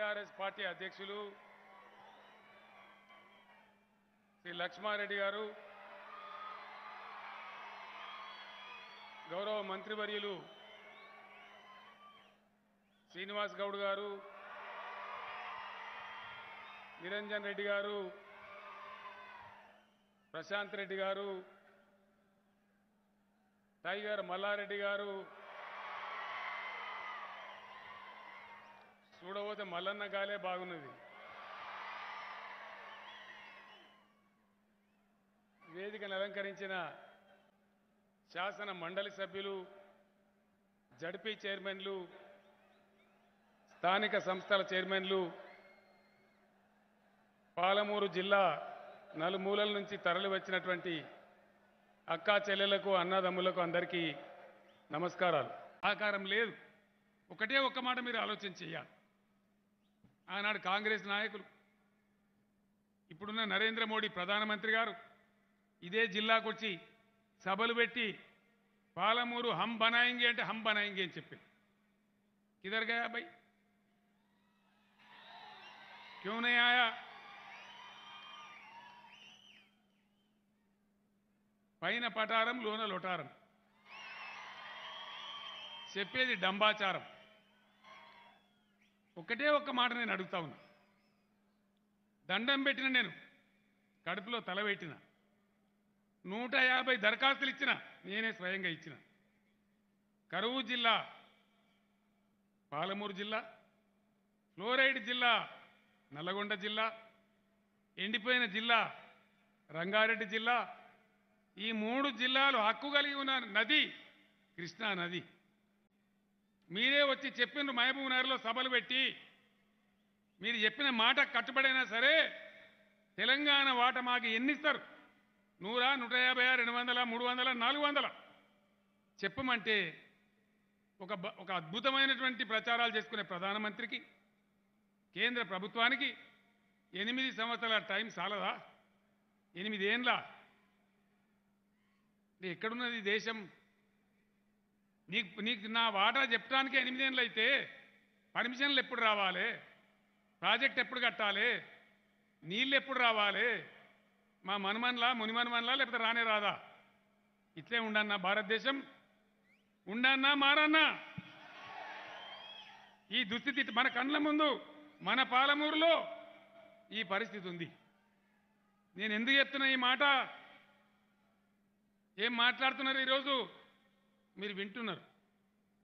TRS party అధ్యక్షులు శ్రీ లక్ష్మారెడ్డి గారు గౌరవ మంత్రివర్యులు శ్రీనివాస్ గౌడ్ గారు నిరంజన్ రెడ్డి గారు ప్రశాంత్ రెడ్డి గారు టైగర్ మల్లారెడ్డి గారు చూడబోతే మల్లన్న గాలే బాగున్నది వేదికను అలంకరించిన శాసన మండలి సభ్యులు జడ్పీ చైర్మన్లు స్థానిక సంస్థల చైర్మన్లు పాలమూరు జిల్లా నలుమూలల నుంచి తరలి వచ్చినటువంటి అక్కా చెల్లెలకు అన్నదమ్ములకు అందరికీ నమస్కారాలు ఆకారం లేదు ఒకటే ఒక్క మాట మీరు ఆలోచన చేయాలి ఆనాడు కాంగ్రెస్ నాయకులు ఇప్పుడున్న నరేంద్ర మోడీ ప్రధానమంత్రి గారు ఇదే జిల్లాకు వచ్చి సభలు పెట్టి పాలమూరు హం బనాయింగి అంటే హం బనాయింగి అని చెప్పి किधर गया भाई क्यों नहीं आया పైన పటారం లోన లొటారం చెప్పేది డంబాచారం ఒకటే ఒక్క మాట నేను అడుగుతా ఉన్నా దండం పెట్టిన నేను కడుపులో తల పెట్టిన నూట యాభై దరఖాస్తులు ఇచ్చిన నేనే స్వయంగా ఇచ్చిన కరువు జిల్లా పాలమూరు జిల్లా ఫ్లోరైడ్ జిల్లా నల్లగొండ జిల్లా ఎండిపోయిన జిల్లా రంగారెడ్డి జిల్లా ఈ మూడు జిల్లాలు హక్కు కలిగి ఉన్న నది కృష్ణా నది మీరే వచ్చి చెప్పిండ్రు మహబూబ్ నగర్లో సభలు పెట్టి మీరు చెప్పిన మాట కట్టుబడైనా సరే తెలంగాణ వాట మాకు ఎన్ని ఇస్తారు నూరా నూట యాభై రెండు వందల మూడు వందల నాలుగు వందల చెప్పమంటే ఒక బ- ఒక అద్భుతమైనటువంటి ప్రచారాలు చేసుకునే ప్రధానమంత్రికి కేంద్ర ప్రభుత్వానికి ఎనిమిది సంవత్సరాల టైం చాలదా ఎనిమిదేండ్ల ఇది ఎక్కడున్నది ఈ దేశం నీకు నీకు నా వాటా చెప్పడానికి ఎనిమిదేళ్ళు అయితే పర్మిషన్లు ఎప్పుడు రావాలి ప్రాజెక్ట్ ఎప్పుడు కట్టాలి నీళ్ళు ఎప్పుడు రావాలి మా మనుమన్లా మునిమనుమన్లా లేకపోతే రానే రాదా ఇట్లే ఉండన్నా భారతదేశం ఉండన్నా మారన్నా ఈ దుస్థితి మన కళ్ళ ముందు మన పాలమూరులో ఈ పరిస్థితి ఉంది నేను ఎందుకు చెప్తున్నా ఈ మాట ఏం మాట్లాడుతున్నారు ఈరోజు మీరు వింటున్నారు